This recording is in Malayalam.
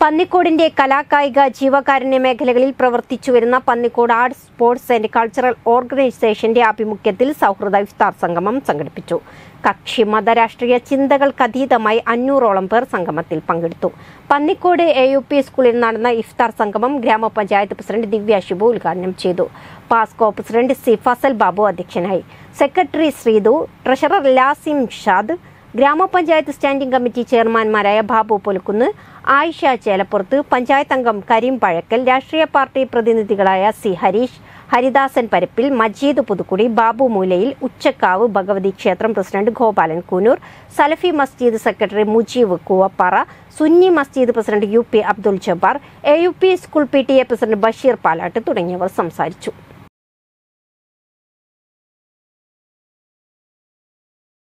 പന്നിക്കോടിന്റെ കലാകായിക ജീവകാരുണ്യ മേഖലകളിൽ പ്രവർത്തിച്ചു വരുന്ന Pannikode arts sports and cultural ഓർഗനൈസേഷന്റെ ആഭിമുഖ്യത്തിൽ സൗഹൃദ ഇഫ്താർ സംഗമം സംഘടിപ്പിച്ചു കക്ഷി മത രാഷ്ട്രീയ ചിന്തകൾക്കതീതമായി അഞ്ഞൂറോളം പേർ സംഗമത്തിൽ പങ്കെടുത്തു പന്നിക്കോട് എ യു പി സ്കൂളിൽ നടന്ന ഇഫ്താർ സംഗമം ഗ്രാമപഞ്ചായത്ത് പ്രസിഡന്റ് ദിവ്യ ശിബു ഉദ്ഘാടനം ചെയ്തു PASCO president C Fazal Babu അധ്യക്ഷനായി സെക്രട്ടറി ശ്രീതു ട്രഷറർ ലാസിം ഷാദ് ഗ്രാമപഞ്ചായത്ത് സ്റ്റാൻഡിംഗ് കമ്മിറ്റി ചെയർമാൻമാരായ ബാബു പുലക്കുന്ന് ആയിഷ ചേലപ്പുറത്ത് പഞ്ചായത്ത് അംഗം കരീം പഴക്കൽ രാഷ്ട്രീയ പാർട്ടി പ്രതിനിധികളായ സി ഹരീഷ് ഹരിദാസൻ പരപ്പിൽ മജീദ് പുതുക്കുടി ബാബു മൂലയിൽ ഉച്ചക്കാവ് ഭഗവതി ക്ഷേത്രം പ്രസിഡന്റ് ഗോപാലൻ കൂനൂർ സലഫി മസ്ജിദ് സെക്രട്ടറി മുജീബ് കൂവപ്പാറ സുന്നി മസ്ജിദ് president U P Abdul Jabbar A U P school P T A president Basheer Palatt തുടങ്ങിയവർ സംസാരിച്ചു